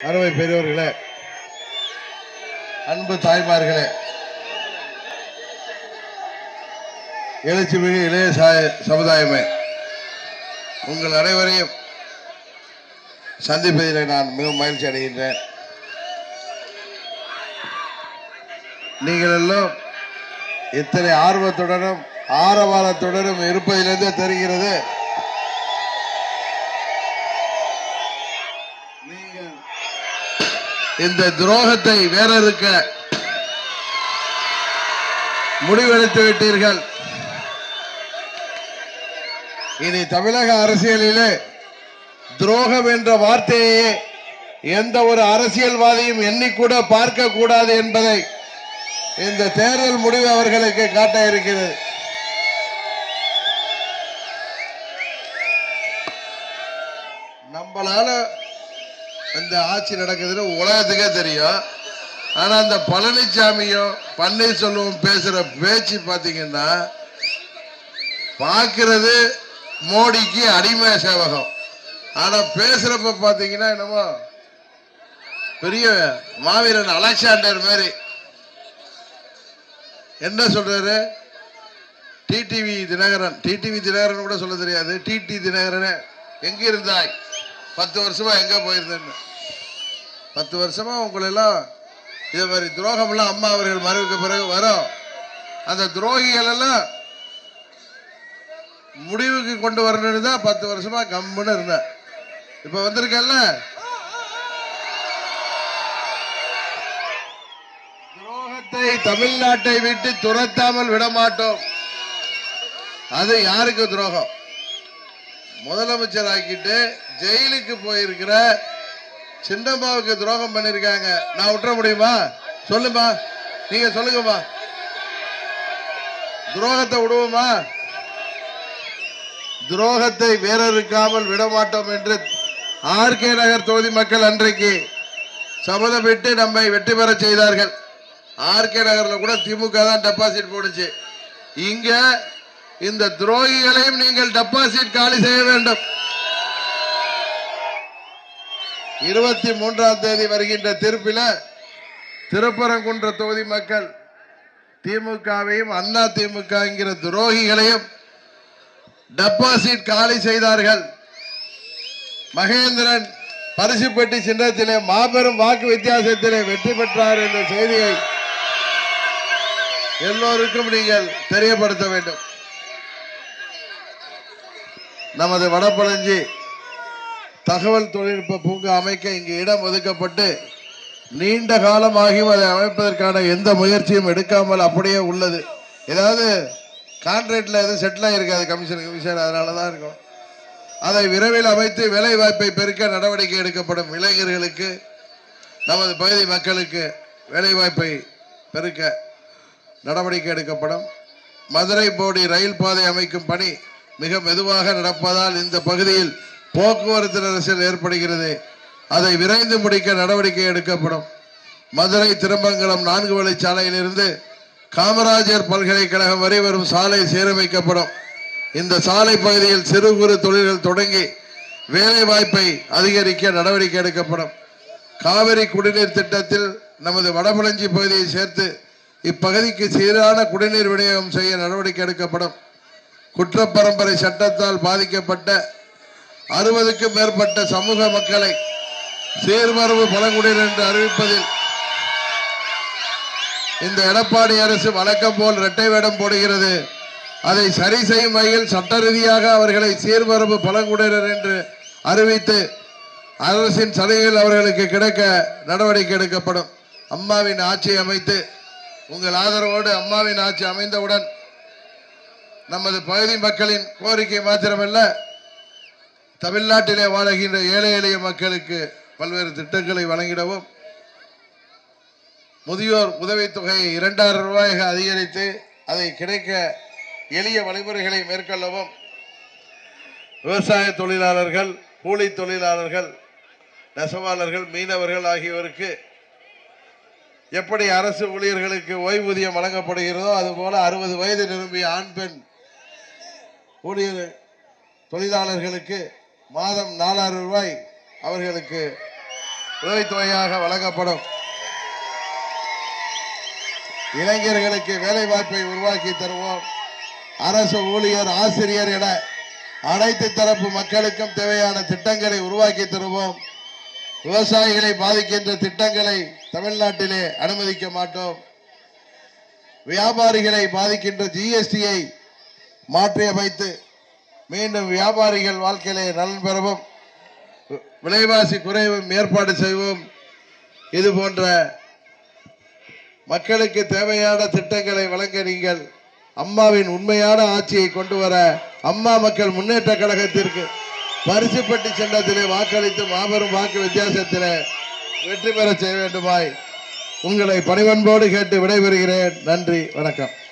அருமை பெரியவர்களே அன்பு தாய்மார்களே எழுச்சி மிகு இளைய சாய- சமுதாயமே உங்கள் அனைவரையும் சந்திப்பதில் நான் மிகவும் மகிழ்ச்சி அடைகின்றேன் நீங்கள் எல்லாம் இத்தனை ஆர்வத்துடனும் ஆரவாரத்துடனும் இருப்பதிலிருந்தே தெரிகிறது நீங்கள் இந்த துரோகத்தை வேறறுக்க முடிவெடுத்து விட்டீர்கள் இனி தமிழக அரசியலிலே துரோகம் என்ற வார்த்தையை எந்த ஒரு அரசியல்வாதியும் எண்ணிக்கூட பார்க்க கூடாது என்பதை இந்த தேர்தல் முடிவு அவர்களுக்கு காட்ட இருக்கிறது நம்மளால இந்த ஆட்சி நடக்குதுன்னு உலகத்துக்கே தெரியும் ஆனா அந்த பழனிசாமியும் பன்னீர்செல்வம் பேசுற பேச்சு பாத்தீங்கன்னா பார்க்கிறது மோடிக்கு அடிமை சேவகம் ஆனா பேசுறப்ப பாத்தீங்கன்னா என்னமோ பெரிய மாவீரன் அலெக்சாண்டர் மாதிரி என்ன சொல்றாரு டிடிவி தினகரன் டிடிவி தினகரன் கூட சொல்ல தெரியாது டிடி தினகரன் எங்க இருந்தாய் பத்து வருஷமா எங்க போயிருந்தேன்னு பத்து வருஷமா உங்களை எல்லாம் இதே மாதிரி துரோகம் எல்லாம் அம்மா அவர்கள் மறைவுக்கு பிறகு வரும் அந்த துரோகிகள் எல்லாம் முடிவுக்கு கொண்டு வரணும்னு தான் பத்து வருஷமா கம்முன்னு இருந்தேன் இப்ப வந்திருக்கல்ல துரோகத்தை தமிழ்நாட்டை விட்டு துரத்தாமல் விட மாட்டோம் அது யாருக்கு துரோகம் முதலமைச்சர் ஆக்கிட்டு ஜெயிலுக்கு போயிருக்கிற சின்னம்மாவுக்கு துரோகம் பண்ணிருக்காங்க நான் விட்டுற முடியுமா சொல்லுமா நீங்க சொல்லுங்கம்மா துரோகத்தை விடுவோமா துரோகத்தை வேறறுக்காமல் விட மாட்டோம் என்று ஆர்கே நகர் தொகுதி மக்கள் அன்றைக்கு சபதமிட்டு நம்மை வெற்றி பெற செய்தார்கள் ஆர்கே நகர்ல கூட திமுக தான் டெபாசிட் போடுச்சு இங்க இந்த துரோகிகளையும் நீங்கள் டெபாசிட் காலி செய்ய வேண்டும் இருபத்தி மூன்றாம் தேதி வருகின்ற தீர்ப்பில திருப்பரங்குன்ற தொகுதி மக்கள் திமுகவையும் அண்ணா திமுக என்கிற துரோகிகளையும் டெபாசிட் காலி செய்தார்கள் மகேந்திரன் பரிசு பெட்டி சின்னத்திலே மாபெரும் வாக்கு வித்தியாசத்திலே வெற்றி பெற்றார் என்ற செய்தியை எல்லோருக்கும் நீங்கள் தெரியப்படுத்த வேண்டும் நமது வடபழஞ்சி தகவல் தொழில்நுட்ப பூங்கா அமைக்க இங்கு இடம் ஒதுக்கப்பட்டு நீண்ட காலமாகியும் அதை அமைப்பதற்கான எந்த முயற்சியும் எடுக்காமல் அப்படியே உள்ளது ஏதாவது கான்ட்ராக்ட்ல எதுவும் செட்டில் ஆகிருக்காது கமிஷன் கமிஷன் அதனால தான் இருக்கும் அதை விரைவில் அமைத்து வேலை வாய்ப்பை பெருக்க நடவடிக்கை எடுக்கப்படும் இளைஞர்களுக்கு நமது பகுதி மக்களுக்கு வேலை வாய்ப்பை பெருக்க நடவடிக்கை எடுக்கப்படும் மதுரை போடி ரயில் பாதை அமைக்கும் பணி மிக மெதுவாக நடப்பதால் இந்த பகுதியில் போக்குவரத்து நெரிசல் ஏற்படுகிறது அதை விரைந்து முடிக்க நடவடிக்கை எடுக்கப்படும் மதுரை திருமங்கலம் நான்கு வழிச்சாலையிலிருந்து காமராஜர் பல்கலைக்கழகம் வரை வரும் சாலை சீரமைக்கப்படும் இந்த சாலை பகுதியில் சிறு குறு தொழில்கள் தொடங்கி வேலை வாய்ப்பை அதிகரிக்க நடவடிக்கை எடுக்கப்படும் காவிரி குடிநீர் திட்டத்தில் நமது வடபழஞ்சி பகுதியை சேர்த்து இப்பகுதிக்கு சீரான குடிநீர் விநியோகம் செய்ய நடவடிக்கை எடுக்கப்படும் குற்றப்பரம்பரை சட்டத்தால் பாதிக்கப்பட்ட அறுபதுக்கும் மேற்பட்ட சமூக மக்களை சீர்மரபு பழங்குடியினர் என்று அறிவிப்பதில் இந்த எடப்பாடி அரசு வழக்கம் போல் இரட்டை வேடம் போடுகிறது அதை சரி செய்யும் வகையில் சட்ட ரீதியாக அவர்களை சீர்மரபு பழங்குடியினர் என்று அறிவித்து அரசின் சலுகைகள் அவர்களுக்கு கிடைக்க நடவடிக்கை எடுக்கப்படும் அம்மாவின் ஆட்சி அமைத்து உங்கள் ஆதரவோடு அம்மாவின் ஆட்சி அமைந்தவுடன் நமது பகுதி மக்களின் கோரிக்கை மாத்திரமல்ல தமிழ்நாட்டிலே வாழுகின்ற ஏழை எளிய மக்களுக்கு பல்வேறு திட்டங்களை வழங்கிடவும் முதியோர் உதவித்தொகையை இரண்டாயிரம் ரூபாயாக அதிகரித்து அதை கிடைக்க எளிய வழிமுறைகளை மேற்கொள்ளவும் விவசாய தொழிலாளர்கள் கூலி தொழிலாளர்கள் நெசவாளர்கள் மீனவர்கள் ஆகியோருக்கு எப்படி அரசு ஊழியர்களுக்கு ஓய்வூதியம் வழங்கப்படுகிறதோ அதுபோல அறுபது வயது நிரம்பிய ஆண் பெண் ஊழியர் தொழிலாளர்களுக்கு மாதம் நாலாயிரம் ரூபாய் அவர்களுக்கு உதவித்தொகையாக வழங்கப்படும் இளைஞர்களுக்கு வேலை வாய்ப்பை உருவாக்கி தருவோம் அரசு ஊழியர் ஆசிரியர் என அனைத்து தரப்பு மக்களுக்கும் தேவையான திட்டங்களை உருவாக்கி தருவோம் விவசாயிகளை பாதிக்கின்ற திட்டங்களை தமிழ்நாட்டிலே அனுமதிக்க மாட்டோம் வியாபாரிகளை பாதிக்கின்ற ஜிஎஸ்டியை மாற்றி அமைத்து மீண்டும் வியாபாரிகள் வாழ்க்கையிலே நலன் பெறவும் விலைவாசி குறைவும் ஏற்பாடு செய்வோம் இது போன்ற மக்களுக்கு தேவையான திட்டங்களை வழங்க நீங்கள் அம்மாவின் உண்மையான ஆட்சியை கொண்டு வர அம்மா மக்கள் முன்னேற்ற கழகத்திற்கு பரிசுப்பட்டி சின்னத்திலே வாக்களித்து மாபெரும் வாக்கு வித்தியாசத்திலே வெற்றி பெற செய்ய வேண்டுமாய் உங்களை பணிவன்போடு கேட்டு விடைபெறுகிறேன் நன்றி வணக்கம்